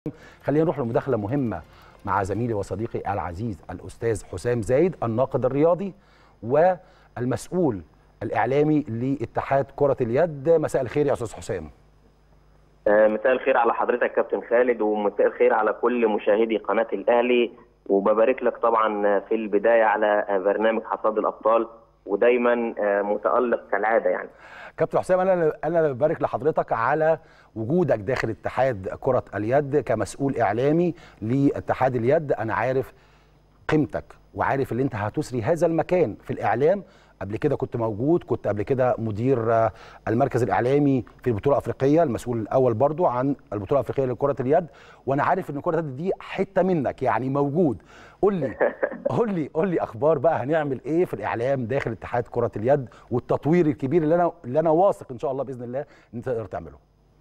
خلينا نروح لمداخله مهمه مع زميلي وصديقي العزيز الاستاذ حسام زايد الناقد الرياضي والمسؤول الاعلامي لاتحاد كره اليد مساء الخير يا استاذ حسام آه، مساء الخير على حضرتك كابتن خالد ومساء الخير على كل مشاهدي قناه الاهلي وببارك لك طبعا في البدايه على برنامج حصاد الابطال ودايما آه، متالق كالعاده يعني كابتن حسام انا انا ببارك لحضرتك على وجودك داخل اتحاد كره اليد كمسؤول اعلامي لاتحاد اليد انا عارف قيمتك وعارف ان انت هتسري هذا المكان في الاعلام قبل كده كنت موجود كنت قبل كده مدير آه، المركز الاعلامي في البطوله الافريقيه المسؤول الاول برضو عن البطوله الافريقيه لكره اليد وانا عارف ان كره اليد دي حته منك يعني موجود قول لي قول لي قول لي اخبار بقى هنعمل ايه في الاعلام داخل اتحاد كره اليد والتطوير الكبير اللي انا اللي انا واثق ان شاء الله باذن الله ان انت تقدر تعمله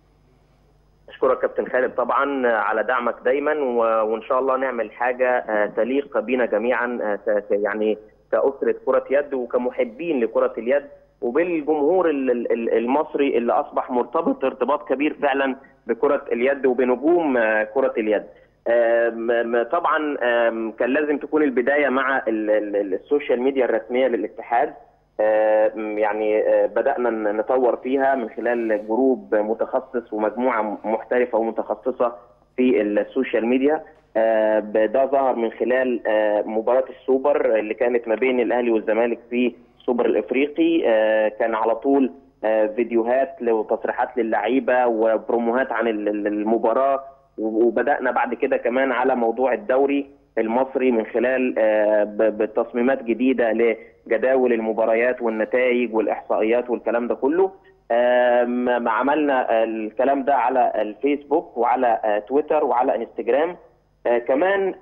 اشكرك كابتن خالد طبعا على دعمك دايما و- وان شاء الله نعمل حاجه آه، تليق بينا جميعا آه، ت- ت- يعني كاسره كره يد وكمحبين لكره اليد وبالجمهور ال- ال- ال- المصري اللي اصبح مرتبط ارتباط كبير فعلا بكره اليد وبنجوم آه، كره اليد. آم، م- طبعا آم، كان لازم تكون البدايه مع ال- ال- ال- السوشيال ميديا الرسميه للاتحاد آه، يعني آه، بدأنا ن- نطور فيها من خلال جروب متخصص ومجموعة محترفة ومتخصصة في السوشيال ميديا آه، ده ظهر من خلال آه، مباراة السوبر اللي كانت ما بين الأهلي والزمالك في السوبر الإفريقي آه، كان على طول آه، فيديوهات وتصريحات للعيبة وبروموهات عن ال- ال- المباراة وبدأنا بعد كده كمان على موضوع الدوري المصري من خلال آه، ب- بتصميمات جديده لجداول المباريات والنتائج والاحصائيات والكلام ده كله آم، عملنا الكلام ده على الفيسبوك وعلى آه، تويتر وعلى انستجرام آه، كمان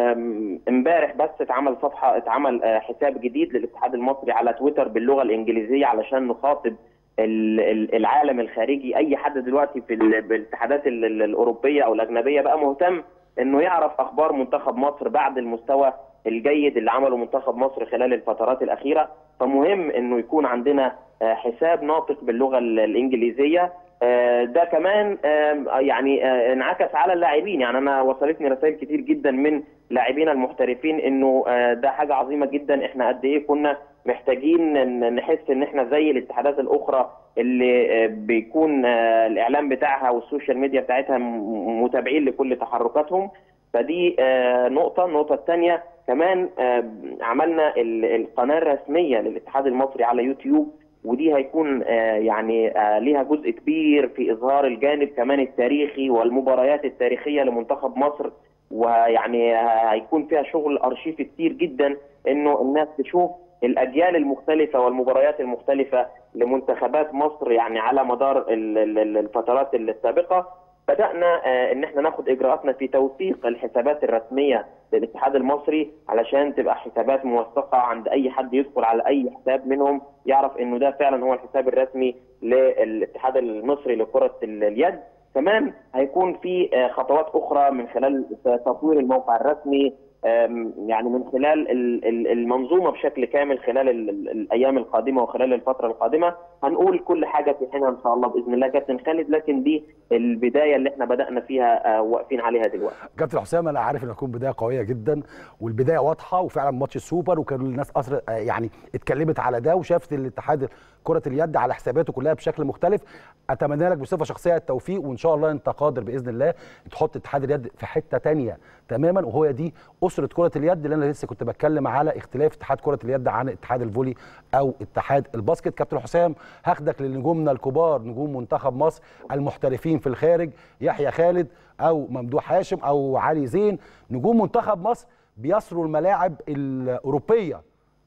آم، امبارح بس اتعمل صفحه اتعمل آه، حساب جديد للاتحاد المصري على تويتر باللغه الانجليزيه علشان نخاطب ال- ال- العالم الخارجي اي حد دلوقتي في ال- بالاتحادات ال- ال- الاوروبيه او الاجنبيه بقى مهتم انه يعرف اخبار منتخب مصر بعد المستوى الجيد اللي عمله منتخب مصر خلال الفترات الاخيره فمهم انه يكون عندنا آه، حساب ناطق باللغه ال- الانجليزيه آه، ده كمان آم، يعني آه، انعكس على اللاعبين يعني انا وصلتني رسائل كتير جدا من لاعبينا المحترفين انه آه، ده حاجه عظيمه جدا احنا قد ايه كنا محتاجين ن- نحس ان احنا زي الاتحادات الاخرى اللي آه، بيكون آه، الاعلام بتاعها والسوشيال ميديا بتاعتها م- متابعين لكل تحركاتهم فدي آه، نقطه النقطه الثانيه كمان آه، عملنا ال- القناه الرسميه للاتحاد المصري على يوتيوب ودي هيكون آه، يعني آه، ليها جزء كبير في اظهار الجانب كمان التاريخي والمباريات التاريخيه لمنتخب مصر ويعني آه، هيكون فيها شغل ارشيفي كتير جدا انه الناس تشوف الاجيال المختلفه والمباريات المختلفه لمنتخبات مصر يعني على مدار ال- ال- ال- الفترات السابقه بدانا آه، ان احنا ناخد اجراءاتنا في توثيق الحسابات الرسميه للاتحاد المصري علشان تبقى حسابات موثقه عند اي حد يدخل على اي حساب منهم يعرف انه ده فعلا هو الحساب الرسمي للاتحاد المصري لكره ال- اليد كمان هيكون في آه، خطوات اخرى من خلال تطوير الموقع الرسمي آم، يعني من خلال ال- ال- المنظومه بشكل كامل خلال ال- ال- الايام القادمه وخلال الفتره القادمه هنقول كل حاجه في حينها ان شاء الله باذن الله كابتن خالد لكن دي البدايه اللي احنا بدانا فيها آه، واقفين عليها دلوقتي كابتن حسام انا عارف ان هتكون بدايه قويه جدا والبدايه واضحه وفعلا ماتش السوبر وكانوا الناس أصر آه، يعني اتكلمت على ده وشافت الاتحاد كره اليد على حساباته كلها بشكل مختلف اتمنى لك بصفه شخصيه التوفيق وان شاء الله انت قادر باذن الله تحط اتحاد اليد في حته تانية تماما وهو دي اسره كره اليد اللي انا لسه كنت بتكلم على اختلاف اتحاد كره اليد عن اتحاد الفولي او اتحاد الباسكت كابتن حسام هاخدك لنجومنا الكبار نجوم منتخب مصر المحترفين في الخارج يحيى خالد او ممدوح هاشم او علي زين نجوم منتخب مصر بيسروا الملاعب الاوروبيه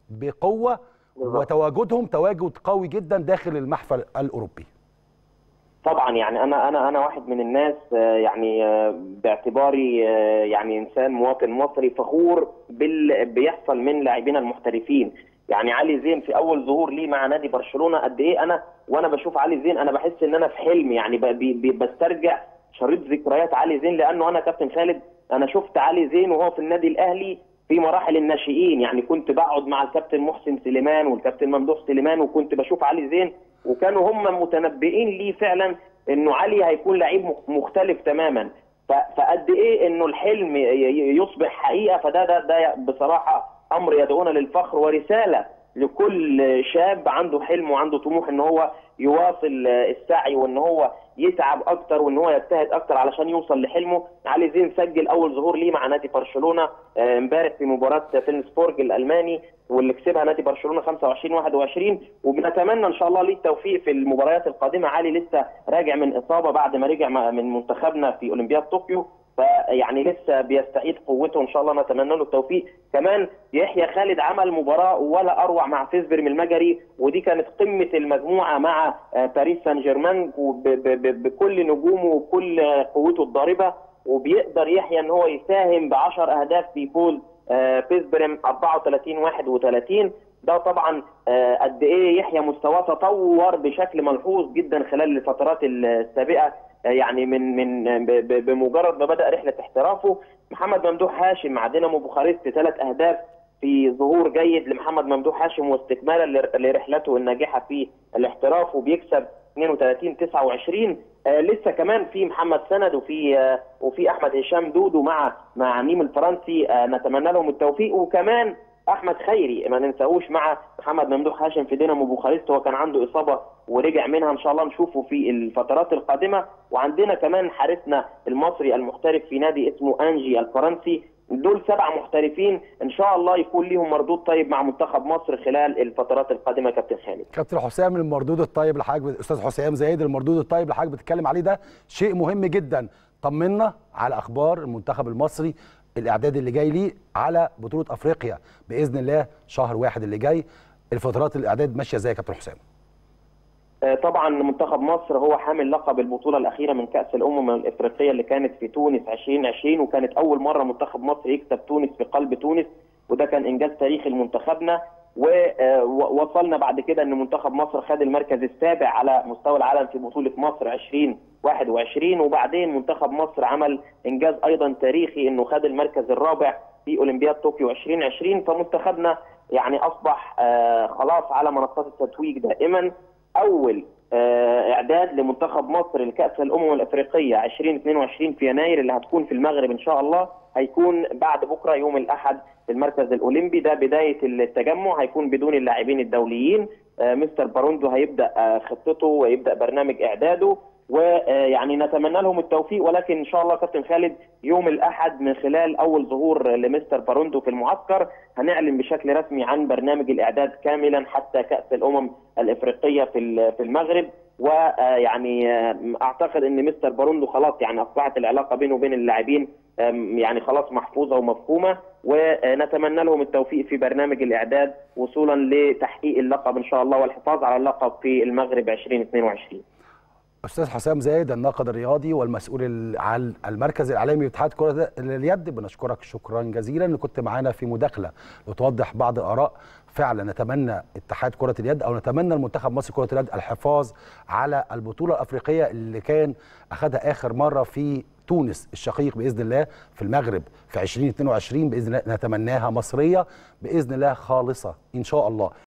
بقوه بالظبط. وتواجدهم تواجد قوي جدا داخل المحفل الاوروبي طبعا يعني انا انا انا واحد من الناس آه، يعني آه، باعتباري آه، يعني انسان مواطن مصري فخور بال بيحصل من لاعبينا المحترفين يعني علي زين في اول ظهور ليه مع نادي برشلونه قد ايه انا وانا بشوف علي زين انا بحس ان انا في حلم يعني ب- بي- بي- بسترجع شريط ذكريات علي زين لانه انا كابتن خالد انا شفت علي زين وهو في النادي الاهلي في مراحل الناشئين يعني كنت بقعد مع الكابتن محسن سليمان والكابتن ممدوح سليمان وكنت بشوف علي زين وكانوا هم متنبئين ليه فعلا انه علي هيكون لعيب مخ- مختلف تماما فقد ايه انه الحلم يصبح حقيقه فده ده ده بصراحه امر يدعونا للفخر ورساله لكل شاب عنده حلم وعنده طموح ان هو يواصل السعي وان هو يتعب اكتر وان هو يجتهد اكتر علشان يوصل لحلمه علي زين سجل اول ظهور ليه مع نادي برشلونه امبارح في مباراه فيلنسبورج الالماني واللي كسبها نادي برشلونه 25 21 وبنتمنى ان شاء الله ليه التوفيق في المباريات القادمه علي لسه راجع من اصابه بعد ما رجع من منتخبنا في اولمبياد طوكيو فيعني لسه بيستعيد قوته ان شاء الله نتمنى له التوفيق كمان يحيى خالد عمل مباراه ولا اروع مع فيسبرم المجري ودي كانت قمه المجموعه مع باريس سان جيرمان بكل نجومه وكل قوته الضاربه وبيقدر يحيى ان هو يساهم ب 10 اهداف في فوز فيسبرم 34 31 ده طبعا قد ايه يحيى مستواه تطور بشكل ملحوظ جدا خلال الفترات السابقه يعني من من بمجرد ما بدا رحله احترافه محمد ممدوح هاشم مع دينامو بوخارست ثلاث اهداف في ظهور جيد لمحمد ممدوح هاشم واستكمالا لرحلته الناجحه في الاحتراف وبيكسب 32 29 آه لسه كمان في محمد سند وفي آه وفي احمد هشام دودو مع مع نيم الفرنسي آه نتمنى لهم التوفيق وكمان احمد خيري ما ننساهوش مع محمد ممدوح هاشم في دينامو بوخارست هو كان عنده اصابه ورجع منها ان شاء الله نشوفه في الفترات القادمه وعندنا كمان حارسنا المصري المحترف في نادي اسمه انجي الفرنسي دول سبع محترفين ان شاء الله يكون ليهم مردود طيب مع منتخب مصر خلال الفترات القادمه يا كابتن خالد كابتن حسام المردود الطيب اللي حضرتك استاذ حسام زايد المردود الطيب اللي حضرتك بتتكلم عليه ده شيء مهم جدا طمنا على اخبار المنتخب المصري الاعداد اللي جاي ليه على بطوله افريقيا باذن الله شهر واحد اللي جاي الفترات الاعداد ماشيه ازاي يا كابتن حسام طبعا منتخب مصر هو حامل لقب البطوله الاخيره من كاس الامم الافريقيه اللي كانت في تونس 2020 وكانت اول مره منتخب مصر يكسب تونس في قلب تونس وده كان انجاز تاريخي لمنتخبنا ووصلنا بعد كده ان منتخب مصر خد المركز السابع على مستوى العالم في بطوله مصر 2021 وبعدين منتخب مصر عمل انجاز ايضا تاريخي انه خد المركز الرابع في اولمبياد طوكيو 2020 فمنتخبنا يعني اصبح خلاص على منصات التتويج دائما اول اعداد لمنتخب مصر لكاس الامم الافريقيه 2022 في يناير اللي هتكون في المغرب ان شاء الله هيكون بعد بكره يوم الاحد في المركز الاولمبي ده بدايه التجمع هيكون بدون اللاعبين الدوليين مستر باروندو هيبدا خطته ويبدا برنامج اعداده ويعني نتمنى لهم التوفيق ولكن ان شاء الله كابتن خالد يوم الاحد من خلال اول ظهور لمستر باروندو في المعسكر هنعلن بشكل رسمي عن برنامج الاعداد كاملا حتى كاس الامم الافريقيه في في المغرب ويعني اعتقد ان مستر باروندو خلاص يعني اصبحت العلاقه بينه وبين اللاعبين يعني خلاص محفوظه ومفهومه ونتمنى لهم التوفيق في برنامج الاعداد وصولا لتحقيق اللقب ان شاء الله والحفاظ على اللقب في المغرب 2022 استاذ حسام زايد الناقد الرياضي والمسؤول عن المركز الاعلامي لاتحاد كره اليد بنشكرك شكرا جزيلا ان كنت معانا في مداخله لتوضح بعض الاراء فعلا نتمنى اتحاد كره اليد او نتمنى المنتخب مصر كره اليد الحفاظ على البطوله الافريقيه اللي كان اخذها اخر مره في تونس الشقيق باذن الله في المغرب في 2022 باذن الله نتمناها مصريه باذن الله خالصه ان شاء الله